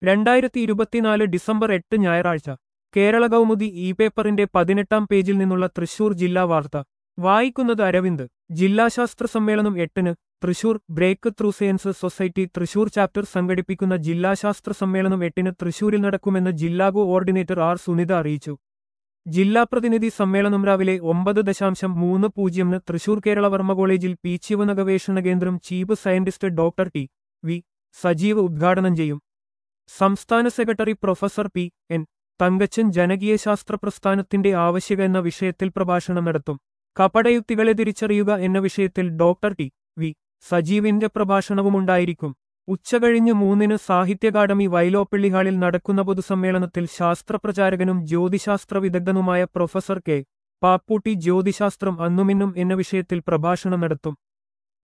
രണ്ടായിരത്തി ഇരുപത്തിനാല് ഡിസംബർ എട്ട് ഞായറാഴ്ച കേരള കൗമുദി ഇ പേപ്പറിന്റെ പതിനെട്ടാം പേജിൽ നിന്നുള്ള തൃശൂർ ജില്ലാ വാർത്ത വായിക്കുന്നത് അരവിന്ദ് ജില്ലാശാസ്ത്ര സമ്മേളനം എട്ടിന് Thrissur breakthrough science society Thrissur chapter സംഘടിപ്പിക്കുന്ന ജില്ലാശാസ്ത്ര സമ്മേളനം എട്ടിന് തൃശൂരിൽ നടക്കുമെന്ന് ജില്ലാ കോഓർഡിനേറ്റർ ആർ സുനിത അറിയിച്ചു ജില്ലാ പ്രതിനിധി സമ്മേളനം രാവിലെ ഒമ്പത് ദശാംശം മൂന്ന് പൂജ്യമിന് തൃശൂർ കേരളവർമ്മ കോളേജിൽ പി ശിവന ഗവേഷണ കേന്ദ്രം chief scientist doctor T V Sajeev ഉദ്ഘാടനം ചെയ്യും സംസ്ഥാന secretary professor P N Thankachan ജനകീയശാസ്ത്ര പ്രസ്ഥാനത്തിന്റെ ആവശ്യക എന്ന വിഷയത്തിൽ പ്രഭാഷണം നടത്തും കപടയുക്തികളെ തിരിച്ചറിയുക എന്ന വിഷയത്തിൽ ഡോക്ടർ ടി വി സജീവിന്റെ പ്രഭാഷണവുമുണ്ടായിരിക്കും ഉച്ചകഴിഞ്ഞ് മൂന്നിന് സാഹിത്യ അക്കാദമി വൈലോപ്പള്ളി ഹാളിൽ നടക്കുന്ന പൊതുസമ്മേളനത്തിൽ ശാസ്ത്രപ്രചാരകനും ജ്യോതിശാസ്ത്ര വിദഗ്ധനുമായ പ്രൊഫസർ കെ പാപ്പൂട്ടി ജ്യോതിശാസ്ത്രം അന്നുമിന്നും എന്ന വിഷയത്തിൽ പ്രഭാഷണം നടത്തും